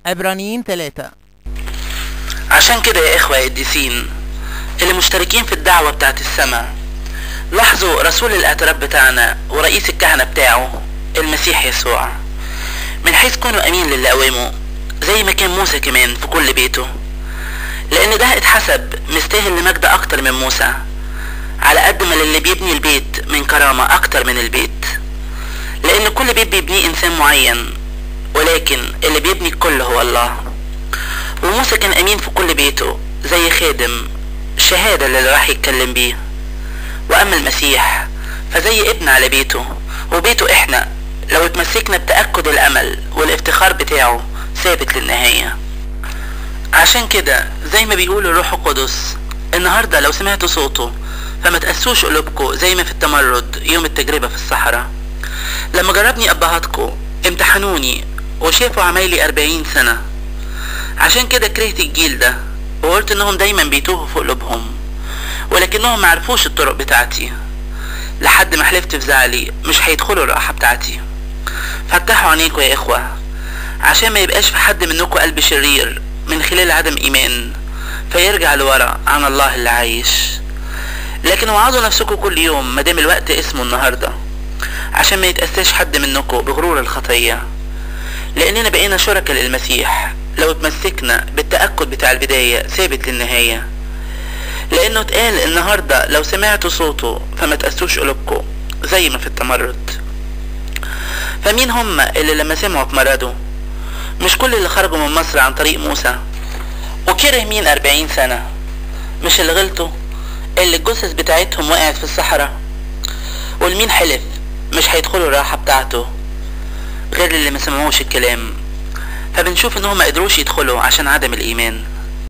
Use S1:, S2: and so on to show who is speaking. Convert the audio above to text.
S1: عبرانيين ثلاثة
S2: عشان كده يا إخوة يا قديسين اللي مشتركين في الدعوة بتاعت السماء لاحظوا رسول الاعتراف بتاعنا ورئيس الكهنة بتاعه المسيح يسوع من حيث كونوا أمين للي قومه زي ما كان موسى كمان في كل بيته لأن ده اتحسب مستاهل لمجد أكتر من موسى على قد ما للي بيبني البيت من كرامة أكتر من البيت لأن كل بيت بيبنيه إنسان معين ولكن اللي بيبني الكل هو الله وموسى كان أمين في كل بيته زي خادم شهادة اللي راح يتكلم بيه وأما المسيح فزي ابن على بيته وبيته إحنا لو اتمسكنا بتأكد الأمل والافتخار بتاعه ثابت للنهاية عشان كده زي ما بيقول الروح القدس النهاردة لو سمعتوا صوته فما تقسوش قلوبكم زي ما في التمرد يوم التجربة في الصحراء لما جربني أبهاتكم امتحنوني وشافوا عمايلي أربعين سنة عشان كده كرهت الجيل ده وقلت انهم دايما بيتوهوا في قلوبهم ولكنهم معرفوش الطرق بتاعتي لحد ما حلفت في زعلي مش هيدخلوا الراحة بتاعتي فتحوا عينيكوا يا اخوة عشان ما يبقاش في حد منكم قلب شرير من خلال عدم ايمان فيرجع لورا عن الله اللي عايش لكن وعظوا نفسكم كل يوم مادام الوقت اسمه النهارده عشان ما يتأساش حد منكم بغرور الخطية لأننا بقينا شركاء للمسيح لو اتمسكنا بالتأكد بتاع البداية ثابت للنهاية لأنه اتقال النهاردة لو سمعتوا صوته فما تأسوش قلوبكم زي ما في التمرد فمين هم اللي لما سمعوا اتمردوا مش كل اللي خرجوا من مصر عن طريق موسى وكره مين أربعين سنة مش اللي غلطوا اللي الجثث بتاعتهم وقعت في الصحراء والمين حلف مش هيدخلوا الراحة بتاعته غير اللي ما سمعوش الكلام فبنشوف انهم ما قدروش يدخلوا عشان عدم الايمان